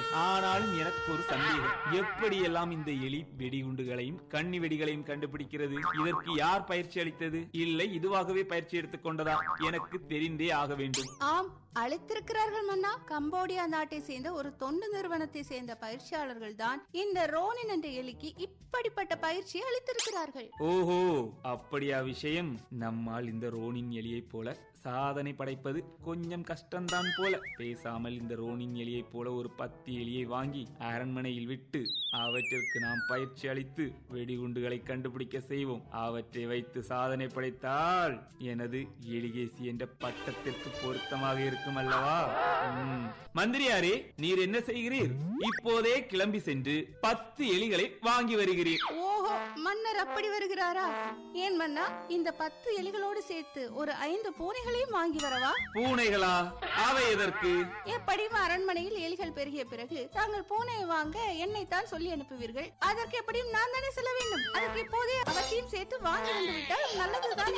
ஆனாலும் எனக்கு ஒரு சந்தேகம் எப்படியெல்லாம் இந்த எலி வெடிகுண்டுகளையும் கண்ணி வெடிகளையும் கண்டுபிடிக்கிறது இதற்கு யார் பயிற்சி அளித்தது இல்லை இதுவாகவே பயிற்சி எடுத்துக்கொண்டதா எனக்கு தெரிந்தே ஆக வேண்டும் ஆம் அழைத்திருக்கிறார்கள் மன்னா கம்போடியா நாட்டை சேர்ந்த ஒரு தொண்டு நிறுவனத்தை சேர்ந்த பயிற்சியாளர்கள் தான் இந்த ரோனின் என்ற எலிக்கு இப்படிப்பட்ட பயிற்சியை அளித்திருக்கிறார்கள் ஓஹோ அப்படியா விஷயம் நம்மால் இந்த ரோனின் எலியைப் போல சாதனை படைப்பது கொஞ்சம் கஷ்டம்தான் போல பேசாமல் இந்த ரோனின் எலியைப் போல ஒரு பத்து எலியை வாங்கி அரண்மனையில் விட்டு அவற்றிற்கு நாம் பயிற்சி அளித்து வெடிகுண்டுகளை கண்டுபிடிக்க செய்வோம் அவற்றை வைத்து சாதனை படைத்தால் எனது எலிகேசி என்ற பட்டத்திற்கு பொருத்தமாக இருக்கும் அல்லவா ம். மந்திரியாரே நீர் என்ன செய்கிறீர் இப்போதே கிளம்பி சென்று பத்து எலிகளை வாங்கி வருகிறீர் ஓஹோ மன்னர் அப்படி வருகிறாரா ஏன் மன்னா இந்த பத்து எலிகளோடு சேர்த்து ஒரு ஐந்து பூனைகளையும் வாங்கி வரவா பூனைகளா அவை எதற்கு எப்படியும் அரண்மனையில் எலிகள் பெருகிய பிறகு தாங்கள் பூனையை வாங்க என்னை தான் சொல்லி அனுப்புவீர்கள் அதற்கு எப்படியும் நான் தானே செல்ல வேண்டும் அதற்கு இப்போதே அவற்றையும் சேர்த்து வாங்கி வந்து விட்டால் நல்லதுதானே